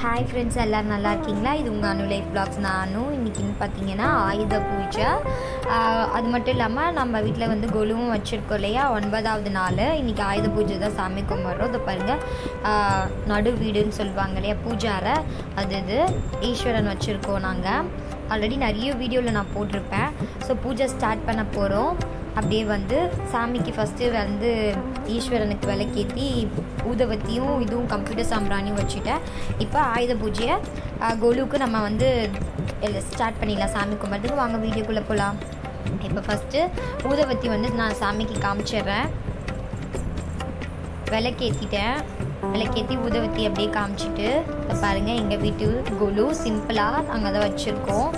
hi friends எல்லோரும் நல்லா இருக்கீங்களா இது உங்கள் அனு லைஃப் பிளாக்ஸ் நானும் இன்றைக்கின்னு பார்த்தீங்கன்னா ஆயுத பூஜை ஆஹ் அது மட்டும் இல்லாமல் நம்ம வீட்டில் வந்து கொலுவும் வச்சுருக்கோம் இல்லையா ஒன்பதாவது நாள் இன்றைக்கி ஆயுத பூஜை தான் சாமி கும்பிட்றோம் இதை பாருங்கள் ஆஹ் நடு வீடுன்னு சொல்லுவாங்க இல்லையா பூஜாரை அது இது ஈஸ்வரன் வச்சுருக்கோம் நாங்கள் ஆல்ரெடி நிறைய வீடியோவில் நான் போட்டிருப்பேன் ஸோ பூஜை ஸ்டார்ட் பண்ண போகிறோம் அப்படியே வந்து சாமிக்கு ஃபஸ்ட்டு வந்து ஈஸ்வரனுக்கு விளக்கேற்றி ஊதவத்தியும் இதுவும் கம்ப்யூட்டர் சாம்பிராணியும் வச்சுட்டேன் இப்போ ஆயுத பூஜையை அஹ், கொலுவுக்கு நம்ம வந்து ஸ்டார்ட் பண்ணிடலாம் சாமி கும்பிட்றதுக்கு வாங்க வீடியோக்குள்ளே போகலாம் இப்போ ஃபஸ்ட்டு ஊதவத்தி வந்து நான் சாமிக்கு காமிச்சிடுறேன் விளக்கேற்றிட்டேன் விளக்கேற்றி ஊதவத்தி அப்படியே காமிச்சிட்டு இப்போ பாருங்கள் எங்கள் வீட்டு கொலு சிம்பிளாக நாங்கள் அதை வச்சுருக்கோம்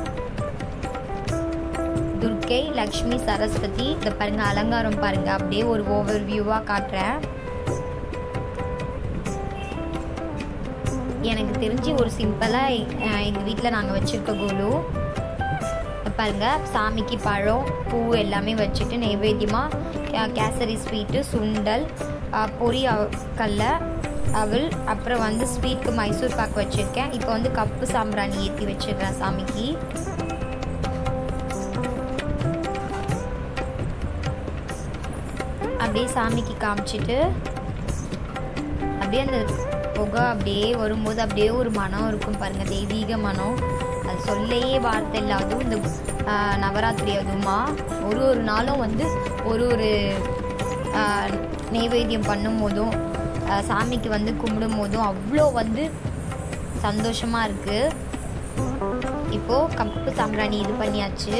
துர்க்கை லக்ஷ்மி சரஸ்வதி இதை பாருங்க அலங்காரம் பாருங்க அப்படியே ஒரு ஓவர் வியூவாக காட்டுறேன் எனக்கு தெரிஞ்சு ஒரு சிம்பிளாக எங்கள் வீட்டில் நாங்கள் வச்சுருக்க கோலு இதை பாருங்க சாமிக்கு பழம் பூ எல்லாமே வச்சுட்டு நைவேத்தியமாக கேசரி ஸ்வீட்டு சுண்டல் அஹ், பொரி அவ- கடல அவல் அப்புறம் வந்து ஸ்வீட்க்கு மைசூர் பாக் வச்சுருக்கேன் இப்போ வந்து கப்பு சாம்பிராணி ஏற்றி வச்சிடுறேன் சாமிக்கு அப்படியே சாமிக்கு காமிச்சிட்டு அப்படியே அந்த புகை அப்படியே வரும்போது அப்படியே ஒரு மனம் இருக்கும் பாருங்க தெய்வீக மனம் அது சொல்லையே வார்த்தை இல்லை அதுவும் இந்த ஆஹ், நவராத்திரி அதுவுமா ஒரு ஒரு நாளும் வந்து ஒரு ஒரு ஆஹ், நெய்வேத்தியம் பண்ணும் போதும் ஆஹ், சாமிக்கு வந்து கும்பிடும் போதும் அவ்வளோ வந்து சந்தோஷமாக இருக்குது இப்போது கப்பு சாம்பிராணி இது பண்ணியாச்சு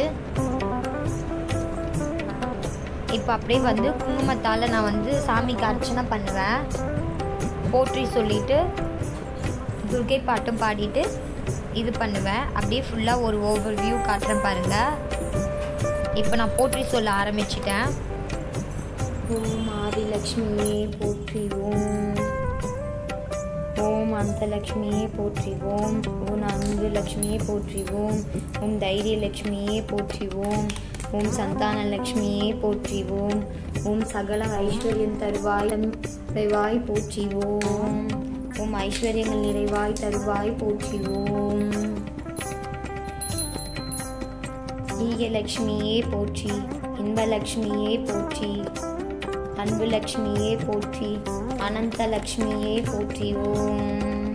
இப்போ அப்படியே வந்து குங்குமத்தால் நான் வந்து சாமிக்கு அர்ச்சனை பண்ணுவேன் போற்றி சொல்லிட்டு துர்கை பாட்டும் பாடிட்டு இது பண்ணுவேன் அப்படியே ஃபுல்லாக ஒரு ஓவர் வியூ காட்டுறேன் பாருங்க இப்போ நான் போற்றி சொல்ல ஆரம்பிச்சிட்டேன் ஓம் ஆதிலக்ஷ்மியே போற்றி ஓம் ஓம் அந்தலக்ஷ்மியே போற்றி ஓம் ஓம் அன்பு லக்ஷ்மியே போற்றி ஓம் ஓம் தைரியலக்ஷ்மியே போற்றி ஓம் ஓம் சந்தான லக்ஷ்மியே போற்றி ஓம் ஓம் சகல ஐஸ்வர்யம் தருவாய் தருவாய் போற்றி ஓம் ஓம் ஐஸ்வர்யங்கள் நிறைவாய் தருவாய் போற்றி ஓம் ஈகலக்ஷ்மியே போற்றி இன்பலக்ஷ்மியே போற்றி அன்பு லக்ஷ்மியே போற்றி அனந்த லக்ஷ்மியே போற்றி ஓம்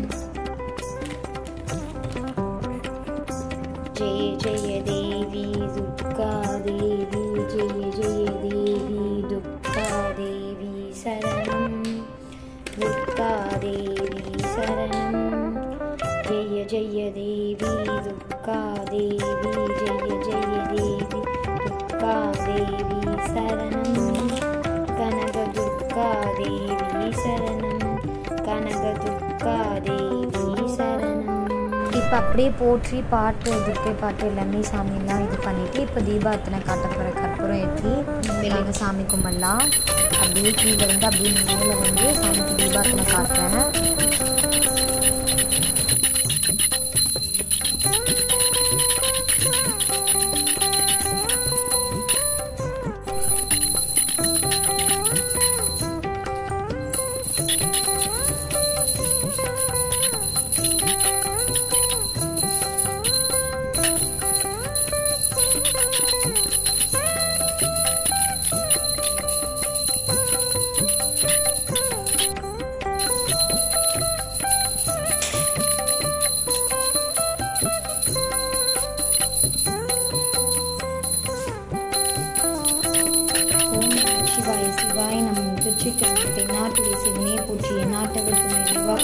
ஜெய ஜெய தேவி துர்கா தேவி ஜெய ஜெய தேவி துர்கா தேவி சரணம் துர்கா தேவி சரணம் ஜெய ஜெய தேவி துர்கா தேவி ஜெய ஜெய தேவி துர்கா தேவி சரணம் கனக துர்கா தேவி சரணம் கனக துர்கா தேவி சரணம் இப்போ அப்படியே போற்றி பாட்டு துர்க்கை பாட்டு எல்லாமே சாமியெல்லாம் இது பண்ணிவிட்டு இப்போ தீபார்த்தனை காட்ட போகிற கற்பூரம் ஏற்றி நாங்கள் சாமி கும்பிடலாம் அப்படியே கீழே வந்து அப்படியே மேலே வந்து சாமிக்கு தீபார்த்தனை காட்டுறேன் ஓம் நம சிவாய சிவாய நம் திருச்சிற்றம்பலத்தை நாட்டுடைய சிவனே போற்றிய நாட்டவர்க்கு நிறைவா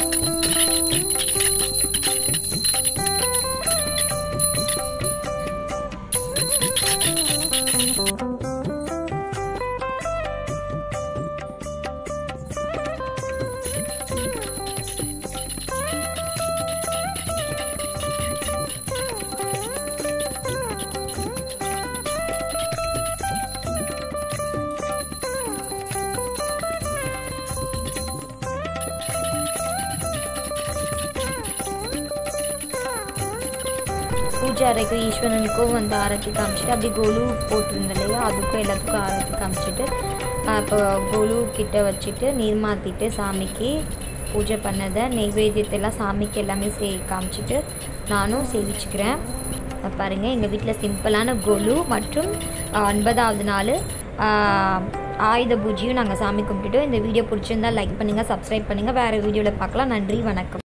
பூஜை அறைக்கும் ஈஸ்வரனுக்கும் வந்து ஆரத்தி காமிச்சிட்டு அப்படியே கொலு போட்டிருந்தேன் இல்லையா அதுக்கும் எல்லாத்துக்கும் ஆரத்தி காமிச்சிட்டு ஆஹ் இப்போ கொலு கிட்ட வச்சுட்டு நீர் மாற்றிட்டு சாமிக்கு பூஜை பண்ணதை நெய்வேத்தியத்தை எல்லாம் சாமிக்கு எல்லாமே சே காமிச்சிட்டு நானும் சேவிச்சுக்கிறேன் அஹ் பாருங்க எங்கள் வீட்டில் சிம்பிளான கொலு மற்றும் அஹ், ஒன்பதாவது நாள் ஆஹ், ஆயுத பூஜையும் நாங்கள் சாமி கும்பிட்டுட்டு இந்த வீடியோ பிடிச்சிருந்தா லைக் பண்ணுங்கள் சப்ஸ்கிரைப் பண்ணுங்கள் வேறு வீடியோவில் பார்க்கலாம் நன்றி வணக்கம்